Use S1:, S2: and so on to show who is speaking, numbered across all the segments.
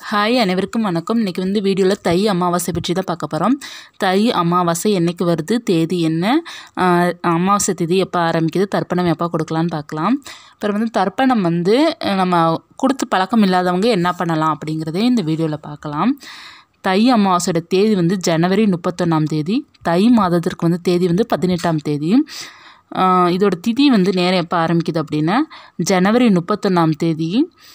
S1: hi அனைவருக்கும் வணக்கம் இன்றைக்கி வந்து வீடியோவில் தை அமாவாசை பற்றி தான் பார்க்க போகிறோம் தை அமாவாசை என்னைக்கு வருது தேதி என்ன ஆஹ் அமாவாசை தேதி எப்போ ஆரம்பிக்குது தர்ப்பணம் எப்போ கொடுக்கலான்னு பார்க்கலாம் அப்புறம் வந்து தர்ப்பணம் வந்து அஹ் நம்ம கொடுத்து பழக்கம் இல்லாதவங்க என்ன பண்ணலாம் அப்படிங்கிறதையும் இந்த வீடியோவில் பார்க்கலாம் தை அமாவாசையோட தேதி வந்து ஜனவரி முப்பத்தொன்னாம் தேதி தை மாதத்திற்கு வந்து தேதி வந்து பதினெட்டாம் தேதி ஆஹ் இதோட திதி வந்து நேரம் எப்போ ஆரம்பிக்குது அப்படின்னா ஜனவரி முப்பத்தொன்னாம் தேதி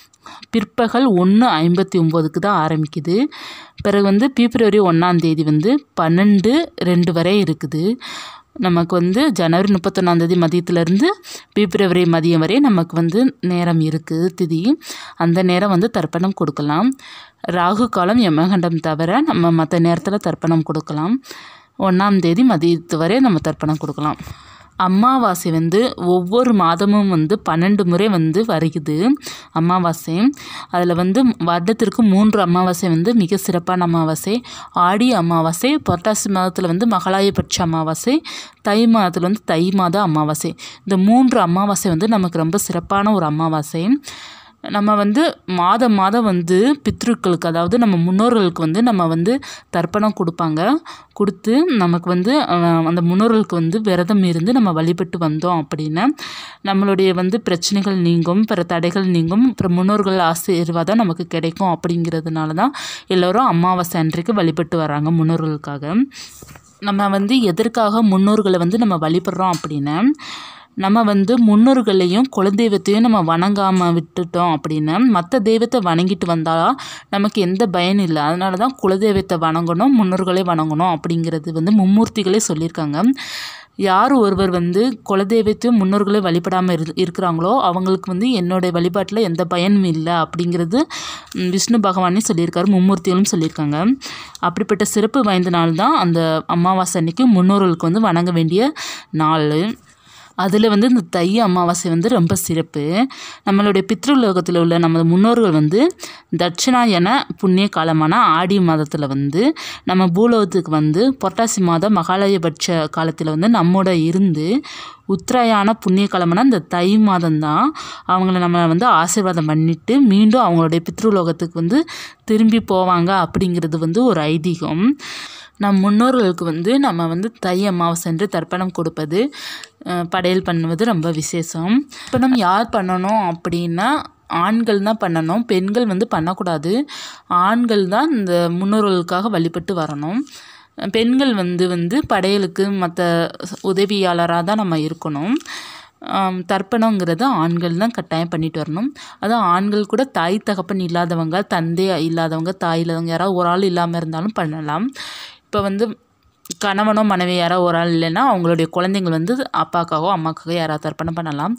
S1: பிற்பகல் ஒன்று ஐம்பத்தி ஒம்போதுக்கு தான் ஆரம்பிக்குது பிறகு வந்து பிப்ரவரி ஒன்றாம் தேதி வந்து பன்னெண்டு ரெண்டு வரை இருக்குது நமக்கு வந்து ஜனவரி முப்பத்தொன்னாம் தேதி மதியத்துலேருந்து பிப்ரவரி மதியம் வரை நமக்கு வந்து நேரம் இருக்குது திதி அந்த நேரம் வந்து தர்ப்பணம் கொடுக்கலாம் ராகு காலம் யமகண்டம் தவிர நம்ம மற்ற நேரத்தில் தர்ப்பணம் கொடுக்கலாம் ஒன்றாம் தேதி மதியத்து வரை நம்ம தர்ப்பணம் கொடுக்கலாம் அமாவாசை வந்து ஒவ்வொரு மாதமும் வந்து பன்னெண்டு முறை வந்து வருகுது அமாவாசை அதில் வந்து வருடத்திற்கு மூன்று அமாவாசை வந்து மிக சிறப்பான அமாவாசை ஆடி அமாவாசை புரட்டாசி மாதத்தில் வந்து மகளாயபட்ச அமாவாசை தை மாதத்தில் வந்து தை மாத அமாவாசை இந்த மூன்று அமாவாசை வந்து நமக்கு ரொம்ப சிறப்பான ஒரு அமாவாசை நம்ம வந்து மாதம் மாதம் வந்து பித்ருக்களுக்கு அதாவது நம்ம முன்னோர்களுக்கு வந்து நம்ம வந்து தர்ப்பணம் கொடுப்பாங்க கொடுத்து நமக்கு வந்து அஹ், அந்த முன்னோர்களுக்கு வந்து விரதம் இருந்து நம்ம வழிபட்டு வந்தோம் அப்படின்னா நம்மளுடைய வந்து பிரச்சனைகள் நீங்கும் பிற தடைகள் நீங்கும் அப்புறம் முன்னோர்கள் ஆசீர்வாதம் நமக்கு கிடைக்கும் அப்படிங்கிறதுனால தான் எல்லோரும் அமாவாசை அன்றைக்கு வழிபட்டு வராங்க முன்னோர்களுக்காக நம்ம வந்து எதற்காக முன்னோர்களை வந்து நம்ம வழிபடுறோம் அப்படின்னா நம்ம வந்து முன்னோர்களையும் குலதெய்வத்தையும் நம்ம வணங்காமல் விட்டுட்டோம் அப்படின்னா மற்ற தெய்வத்தை வணங்கிட்டு வந்தால் நமக்கு எந்த பயனும் இல்லை அதனால தான் குலதெய்வத்தை வணங்கணும் முன்னோர்களை வணங்கணும் அப்படிங்கிறது வந்து மும்மூர்த்திகளே சொல்லியிருக்காங்க யார் ஒருவர் வந்து குலதெய்வத்தையும் முன்னோர்களை வழிபடாமல் இரு இருக்கிறாங்களோ அவங்களுக்கு வந்து என்னுடைய வழிபாட்டில் எந்த பயனும் இல்லை அப்படிங்கிறது ம், விஷ்ணு பகவானே சொல்லியிருக்காரு மும்மூர்த்திகளும் சொல்லியிருக்காங்க அப்படிப்பட்ட சிறப்பு வாய்ந்த நாள் தான் அந்த அமாவாசை அன்னைக்கு முன்னோர்களுக்கு வந்து வணங்க வேண்டிய நாள் அதில் வந்து இந்த தை அமாவாசை வந்து ரொம்ப சிறப்பு நம்மளுடைய பித்ருலோகத்தில் உள்ள நமது முன்னோர்கள் வந்து தட்சிணாயன புண்ணிய காலமான ஆடி மாதத்தில் வந்து நம்ம பூலோகத்துக்கு வந்து புரட்டாசி மாதம் மகாலயபட்ச காலத்தில் வந்து நம்மோட இருந்து உத்தராயண புண்ணிய காலமான இந்த தை மாதம் தான் அவங்கள நம்ம வந்து ஆசீர்வாதம் பண்ணிட்டு மீண்டும் அவங்களுடைய பித்ருலோகத்துக்கு வந்து திரும்பி போவாங்க அப்படிங்கிறது வந்து ஒரு ஐதீகம் நம் முன்னோர்களுக்கு வந்து நம்ம வந்து தை அமாவாசை என்று தர்ப்பணம் கொடுப்பது அஹ், படையல் பண்ணுவது ரொம்ப விசேஷம் தர்ப்பணம் யார் பண்ணணும் அப்படின்னா ஆண்கள் தான் பண்ணணும் பெண்கள் வந்து பண்ணக்கூடாது ஆண்கள் தான் இந்த முன்னோர்களுக்காக வழிபட்டு வரணும் பெண்கள் வந்து வந்து படையலுக்கு மற்ற உதவியாளராக தான் நம்ம இருக்கணும் ஆம், தர்ப்பணங்கிறது ஆண்கள் தான் கட்டாயம் பண்ணிட்டு வரணும் அதுவும் ஆண்கள் கூட தாய் தகப்பன் இல்லாதவங்க தந்தை இல்லாதவங்க தாய் இல்லாதவங்க யாராவது ஒரு ஆள் இல்லாமல் இருந்தாலும் பண்ணலாம் இப்போ வந்து கணவனோ மனைவி யாரோ ஒரு ஆள் இல்லைன்னா அவங்களுடைய குழந்தைங்கள் வந்து அப்பாக்காவோ அம்மாக்காவோ யாராவது தர்ப்பணம் பண்ணலாம்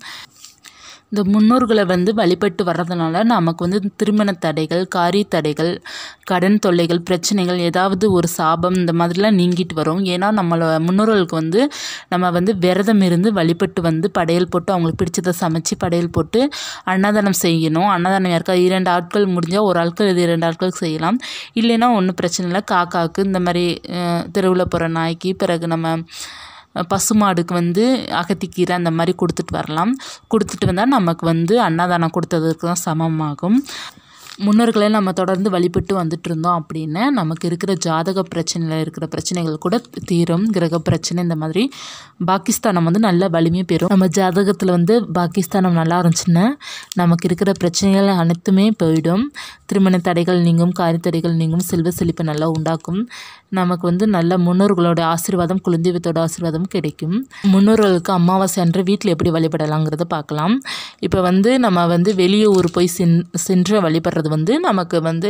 S1: இந்த முன்னோர்களை வந்து வழிபட்டு வர்றதுனால நமக்கு வந்து திருமண தடைகள் காரிய தடைகள் கடன் தொல்லைகள் பிரச்சனைகள் ஏதாவது ஒரு சாபம் இந்த மாதிரிலாம் நீங்கிட்டு வரும் ஏன்னா நம்மளோட முன்னோர்களுக்கு வந்து நம்ம வந்து விரதம் இருந்து வழிபட்டு வந்து படையல் போட்டு அவங்களுக்கு பிடிச்சதை சமைச்சு படையல் போட்டு அன்னதானம் செய்யணும் அன்னதானம் யாருக்கா இரண்டு ஆட்கள் முடிஞ்சால் ஒரு ஆட்கள் இது இரண்டு ஆட்களுக்கு செய்யலாம் இல்லைன்னா ஒன்றும் பிரச்சனை இல்லை காக்காவுக்கு இந்த மாதிரி தெருவில் போகிற நாய்க்கு பிறகு நம்ம பசுமாடுக்கு வந்து அகத்திக்கீரை அந்த மாதிரி கொடுத்துட்டு வரலாம் கொடுத்துட்டு வந்தால் நமக்கு வந்து அன்னதானம் கொடுத்ததுக்கு தான் சமமாகும் முன்னோர்களை நம்ம தொடர்ந்து வழிபட்டு வந்துட்டு இருந்தோம் அப்படின்னா நமக்கு இருக்கிற ஜாதக பிரச்சனையில் இருக்கிற பிரச்சனைகள் கூட தீரும் கிரக பிரச்சனை இந்த மாதிரி பாகிஸ்தானம் வந்து நல்ல வலிமையை பெறும் நம்ம ஜாதகத்தில் வந்து பாகிஸ்தானம் நல்லா இருந்துச்சுன்னா நமக்கு இருக்கிற பிரச்சனைகள் அனைத்துமே போயிடும் திருமண தடைகள் நீங்கும் காரிய தடைகள் நீங்கும் செல்வ செழிப்பு நல்லா உண்டாக்கும் நமக்கு வந்து நல்ல முன்னோர்களோட ஆசீர்வாதம் குலதெய்வத்தோட ஆசீர்வாதம் கிடைக்கும் முன்னோர்களுக்கு அமாவாசை அன்று வீட்டில் எப்படி வழிபடலாங்கிறத பார்க்கலாம் இப்போ வந்து நம்ம வந்து வெளியே ஊர் போய் சென் சென்று வழிபடுறது வந்து நமக்கு வந்து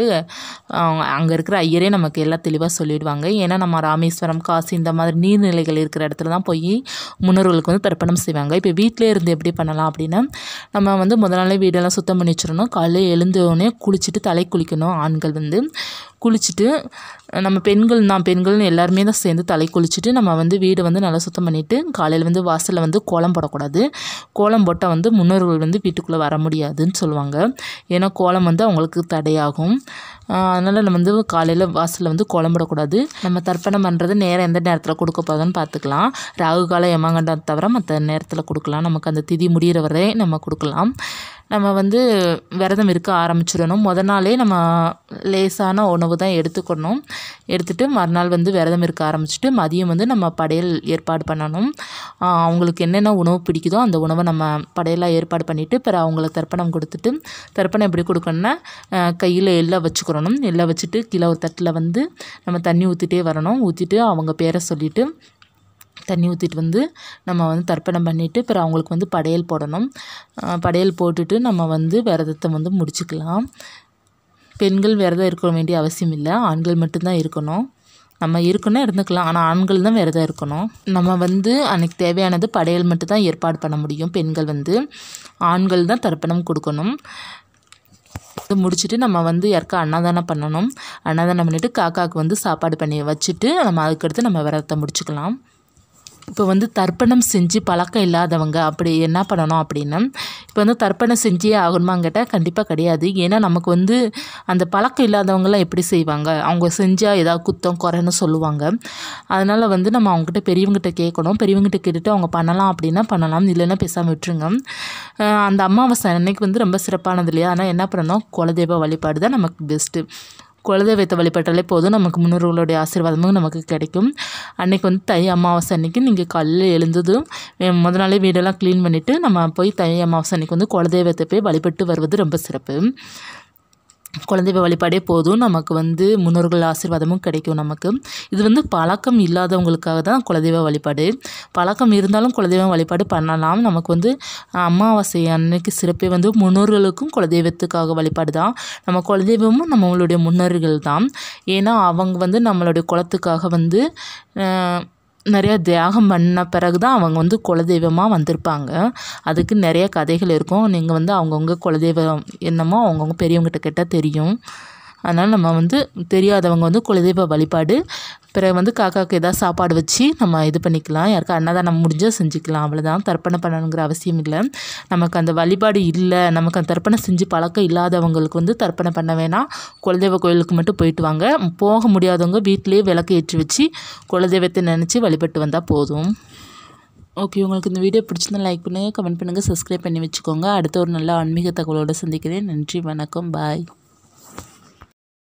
S1: அங்கே இருக்கிற ஐயரே நமக்கு எல்லாம் தெளிவாக சொல்லிடுவாங்க ஏன்னா நம்ம ராமேஸ்வரம் காசி இந்த மாதிரி நீர்நிலைகள் இருக்கிற இடத்துல தான் போய் முன்னோர்களுக்கு வந்து தர்ப்பணம் செய்வாங்க இப்போ வீட்டிலே இருந்து எப்படி பண்ணலாம் அப்படின்னா நம்ம வந்து முதல் நாளே வீடெல்லாம் சுத்தம் பண்ணி வச்சிடணும் காலையில் எழுந்தோடனே குளிச்சுட்டு தலை குளிக்கணும் ஆண்கள் வந்து குளிச்சுட்டு நம்ம பெண்கள் தான் பெண்கள்னு எல்லாருமே தான் சேர்ந்து தலை குளிச்சுட்டு நம்ம வந்து வீடு வந்து நல்லா சுத்தம் பண்ணிவிட்டு காலையில் வந்து வாசலில் வந்து கோலம் போடக்கூடாது கோலம் போட்டால் வந்து முன்னோர்கள் வந்து வீட்டுக்குள்ளே வர முடியாதுன்னு சொல்லுவாங்க ஏன்னா கோலம் வந்து அவங்களுக்கு தடையாகும் அதனால் நம்ம வந்து காலையில் வாசலில் வந்து கோலம் போடக்கூடாது நம்ம தர்ப்பணம் பண்ணுறது நேரம் எந்த நேரத்தில் கொடுக்க போகுதுன்னு பார்த்துக்கலாம் ராகு கால யமகண்டம் தவிர மற்ற நேரத்தில் கொடுக்கலாம் நமக்கு அந்த திதி முடிகிற வரை நம்ம கொடுக்கலாம் நம்ம வந்து விரதம் இருக்க ஆரம்பிச்சிடணும் முத நாளே நம்ம லேசான உணவு தான் எடுத்துக்கணும் எடுத்துகிட்டு மறுநாள் வந்து விரதம் இருக்க ஆரம்பிச்சிட்டு மதியம் வந்து நம்ம படையல் ஏற்பாடு பண்ணணும் ஆஹ் அவங்களுக்கு என்னென்ன உணவு பிடிக்குதோ அந்த உணவை நம்ம படையலாக ஏற்பாடு பண்ணிவிட்டு பிறகு அவங்களுக்கு தர்ப்பணம் கொடுத்துட்டு தர்ப்பணம் எப்படி கொடுக்கணும்னா கையில் எல்லாம் வச்சுக்கிறணும் எல்லாம் வச்சுட்டு கீழே ஒரு தட்டில் வந்து நம்ம தண்ணி ஊற்றிட்டே வரணும் ஊற்றிட்டு அவங்க பேரை சொல்லிவிட்டு தண்ணி ஊற்றிட்டு வந்து நம்ம வந்து தர்ப்பணம் பண்ணிவிட்டு பிறகு அவங்களுக்கு வந்து படையல் போடணும் ஆஹ் படையல் போட்டுட்டு நம்ம வந்து விரதத்தை வந்து முடிச்சுக்கலாம் பெண்கள் விரதம் இருக்க வேண்டிய அவசியம் இல்லை ஆண்கள் மட்டும்தான் இருக்கணும் நம்ம இருக்கணும் இருந்துக்கலாம் ஆனால் ஆண்கள் தான் விரதம் இருக்கணும் நம்ம வந்து அன்னைக்கு தேவையானது படையல் மட்டும் தான் ஏற்பாடு பண்ண முடியும் பெண்கள் வந்து ஆண்கள் தான் தர்ப்பணம் கொடுக்கணும் இது முடிச்சுட்டு நம்ம வந்து யாருக்கா அன்னதானம் பண்ணணும் அன்னதானம் பண்ணிவிட்டு காக்காவுக்கு வந்து சாப்பாடு பண்ணி வச்சுட்டு நம்ம அதுக்கடுத்து நம்ம விரதத்தை முடிச்சுக்கலாம் இப்போ வந்து தர்ப்பணம் செஞ்சு பழக்கம் இல்லாதவங்க அப்படி என்ன பண்ணணும் அப்படின்னா இப்போ வந்து தர்ப்பணம் செஞ்சே ஆகணுமான்னு கேட்டால் கண்டிப்பாக கிடையாது ஏன்னா நமக்கு வந்து அந்த பழக்கம் இல்லாதவங்களாம் எப்படி செய்வாங்க அவங்க செஞ்சால் ஏதாவது குத்தம் குறைன்னு சொல்லுவாங்க அதனால் வந்து நம்ம அவங்ககிட்ட பெரியவங்ககிட்ட கேட்கணும் பெரியவங்ககிட்ட கேட்டுட்டு அவங்க பண்ணலாம் அப்படின்னா பண்ணலாம் இல்லைன்னா பேசாமல் விட்டுருங்க அஹ் அந்த அமாவாசை அன்னைக்கு வந்து ரொம்ப சிறப்பானது இல்லையா ஆனால் என்ன பண்ணணும் குலதெய்வ வழிபாடு தான் நமக்கு பெஸ்ட்டு குலதெய்வத்தை வழிபட்டாலே போதும் நமக்கு முன்னோர்களுடைய ஆசீர்வாதமும் நமக்கு கிடைக்கும் அன்னைக்கு வந்து தை அமாவாசை அன்னைக்கு நீங்கள் காலையில் எழுந்ததும் அஹ் முத நாளே வீடெல்லாம் க்ளீன் பண்ணிவிட்டு நம்ம போய் தை அமாவாசை அன்னைக்கு வந்து குலதெய்வத்தை போய் வழிபட்டு வருவது ரொம்ப சிறப்பு குலதெய்வ வழிபாடே போதும் நமக்கு வந்து முன்னோர்கள் ஆசீர்வாதமும் கிடைக்கும் நமக்கு இது வந்து பழக்கம் இல்லாதவங்களுக்காக தான் குலதெய்வ வழிபாடு பழக்கம் இருந்தாலும் குலதெய்வ வழிபாடு பண்ணலாம் நமக்கு வந்து அமாவாசை அன்னைக்கு சிறப்பே வந்து முன்னோர்களுக்கும் குலதெய்வத்துக்காக வழிபாடு தான் நம்ம குலதெய்வமும் நம்மளுடைய முன்னோர்கள் தான் ஏன்னா அவங்க வந்து நம்மளுடைய குலத்துக்காக வந்து அஹ், நிறைய தியாகம் பண்ண பிறகு தான் அவங்க வந்து குலதெய்வமாக வந்திருப்பாங்க அதுக்கு நிறைய கதைகள் இருக்கும் நீங்கள் வந்து அவங்கவுங்க குலதெய்வம் என்னமோ அவங்கவுங்க பெரியவங்ககிட்ட கேட்டால் தெரியும் அதனால் நம்ம வந்து தெரியாதவங்க வந்து குலதெய்வ வழிபாடு பிறகு வந்து காக்காவுக்கு ஏதாவது சாப்பாடு வச்சு நம்ம இது பண்ணிக்கலாம் யாருக்கா அன்னதானம் முடிஞ்சால் செஞ்சுக்கலாம் அவ்வளோதான் தர்ப்பணம் பண்ணணுங்கிற அவசியம் இல்லை நமக்கு அந்த வழிபாடு இல்லை நமக்கு அந்த தர்ப்பணம் செஞ்சு பழக்கம் இல்லாதவங்களுக்கு வந்து தர்ப்பணம் பண்ண வேணாம் குலதெய்வ கோயிலுக்கு மட்டும் போயிட்டு வாங்க போக முடியாதவங்க வீட்டிலேயே விளக்கு ஏற்றி வச்சு குலதெய்வத்தை நினச்சி வழிபட்டு வந்தால் போதும் ஓகே உங்களுக்கு இந்த வீடியோ பிடிச்சிருந்தா லைக் பண்ணுங்கள் கமெண்ட் பண்ணுங்கள் சப்ஸ்கிரைப் பண்ணி வச்சுக்கோங்க அடுத்த ஒரு நல்ல ஆன்மீக தகவலோடு சந்திக்கிறேன் நன்றி வணக்கம் பாய்